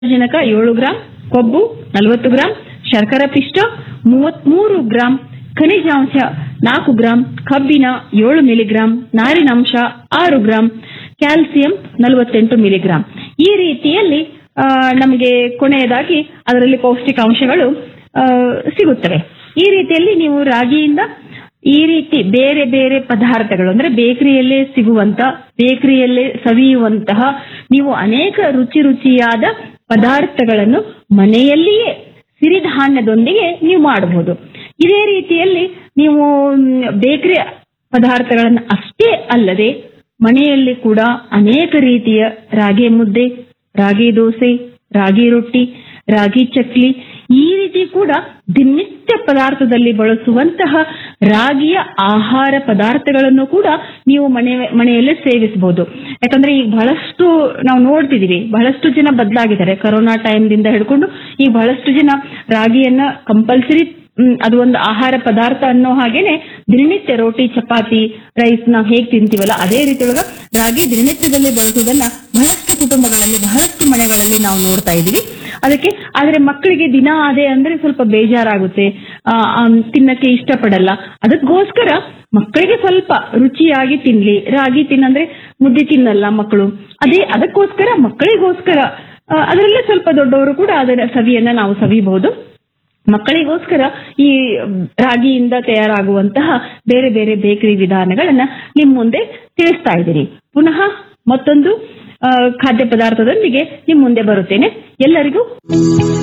ಜನಕ ಏಳು ಗ್ರಾಂ ಕೊಬ್ಬು ನಲವತ್ತು ಗ್ರಾಂ ಶರ್ಕರ ಪಿಷ್ಟ ಮೂವತ್ಮೂರು ಗ್ರಾಂ ಖನಿಜಾಂಶ ನಾಲ್ಕು ಗ್ರಾಂ ಕಬ್ಬಿನ ಏಳು ಮಿಲಿಗ್ರಾಂ ನಾರಿನಾಂಶ ಆರು ಗ್ರಾಂ ಕ್ಯಾಲ್ಸಿಯಂ ನಲವತ್ತೆಂಟು ಮಿಲಿಗ್ರಾಂ ಈ ರೀತಿಯಲ್ಲಿ ಆ, ನಮಗೆ ಕೊನೆಯದಾಗಿ ಅದರಲ್ಲಿ ಪೌಷ್ಟಿಕಾಂಶಗಳು ಆ, ಸಿಗುತ್ತವೆ ಈ ರೀತಿಯಲ್ಲಿ ನೀವು ರಾಗಿಯಿಂದ ಈ ರೀತಿ ಬೇರೆ ಬೇರೆ ಪದಾರ್ಥಗಳು ಅಂದ್ರೆ ಬೇಕರಿಯಲ್ಲೇ ಸಿಗುವಂತ ಬೇಕರಿಯಲ್ಲೇ ಸವಿಯುವಂತಹ ನೀವು ಅನೇಕ ರುಚಿ ರುಚಿಯಾದ ಪದಾರ್ಥಗಳನ್ನು ಮನೆಯಲ್ಲಿಯೇ ಸಿರಿಧಾನ್ಯದೊಂದಿಗೆ ನೀವು ಮಾಡಬಹುದು ಇದೇ ರೀತಿಯಲ್ಲಿ ನೀವು ಬೇಕರಿ ಪದಾರ್ಥಗಳನ್ನು ಅಷ್ಟೇ ಅಲ್ಲದೆ ಮನೆಯಲ್ಲಿ ಕೂಡ ಅನೇಕ ರೀತಿಯ ರಾಗಿ ಮುದ್ದೆ ರಾಗಿ ದೋಸೆ ರಾಗಿ ರೊಟ್ಟಿ ರಾಗಿ ಚಕ್ಲಿ ಈ ರೀತಿ ಕೂಡ ದಿನನಿತ್ಯ ಪದಾರ್ಥದಲ್ಲಿ ಬಳಸುವಂತಹ ರಾಗಿಯ ಆಹಾರ ಪದಾರ್ಥಗಳನ್ನು ಕೂಡ ನೀವು ಮನೆ ಮನೆಯಲ್ಲೇ ಸೇವಿಸಬಹುದು ಯಾಕಂದ್ರೆ ಈಗ ಬಹಳಷ್ಟು ನಾವು ನೋಡ್ತಿದೀವಿ ಬಹಳಷ್ಟು ಜನ ಬದಲಾಗಿದ್ದಾರೆ ಕೊರೋನಾ ಟೈಮ್ದಿಂದ ಹಿಡ್ಕೊಂಡು ಈಗ ಬಹಳಷ್ಟು ಜನ ರಾಗಿಯನ್ನ ಕಂಪಲ್ಸರಿ ಅದು ಒಂದು ಆಹಾರ ಪದಾರ್ಥ ಅನ್ನೋ ಹಾಗೇನೆ ದಿನನಿತ್ಯ ರೋಟಿ ಚಪಾತಿ ರೈಸ್ ನಾವು ಹೇಗ್ ತಿಂತೀವಲ್ಲ ಅದೇ ರೀತಿ ಒಳಗ ರಾಗಿ ದಿನನಿತ್ಯದಲ್ಲಿ ಬಳಸುವುದನ್ನ ಬಹಳಷ್ಟು ಕುಟುಂಬಗಳಲ್ಲಿ ಬಹಳಷ್ಟು ಮನೆಗಳಲ್ಲಿ ನಾವು ನೋಡ್ತಾ ಇದೀವಿ ಅದಕ್ಕೆ ಆದ್ರೆ ಮಕ್ಕಳಿಗೆ ದಿನ ಅದೇ ಅಂದ್ರೆ ಸ್ವಲ್ಪ ಬೇಜಾರಾಗುತ್ತೆ ಆ, ಆ, ತಿನ್ನಕ್ಕೆ ಇಷ್ಟಪಡಲ್ಲ ಅದಕ್ಕೋಸ್ಕರ ಮಕ್ಕಳಿಗೆ ಸ್ವಲ್ಪ ರುಚಿಯಾಗಿ ತಿನ್ಲಿ ರಾಗಿ ತಿನ್ನಂದ್ರೆ ಮುದ್ದೆ ತಿನ್ನಲ್ಲ ಮಕ್ಕಳು ಅದೇ ಅದಕ್ಕೋಸ್ಕರ ಮಕ್ಕಳಿಗೋಸ್ಕರ ಆ, ಅದರಲ್ಲೇ ಸ್ವಲ್ಪ ದೊಡ್ಡವರು ಕೂಡ ಅದರ ಸವಿಯನ್ನ ನಾವು ಸವಿಬಹುದು ಮಕ್ಕಳಿಗೋಸ್ಕರ ಈ ರಾಗಿಯಿಂದ ತಯಾರಾಗುವಂತಹ ಬೇರೆ ಬೇರೆ ಬೇಕರಿ ವಿಧಾನಗಳನ್ನ ನಿಮ್ ಮುಂದೆ ತಿಳಿಸ್ತಾ ಇದ್ದೀನಿ ಪುನಃ ಮತ್ತೊಂದು ಆ, ಖಾದ್ಯ ಪದಾರ್ಥದೊಂದಿಗೆ ನಿಮ್ ಮುಂದೆ ಬರುತ್ತೇನೆ ಎಲ್ಲರಿಗೂ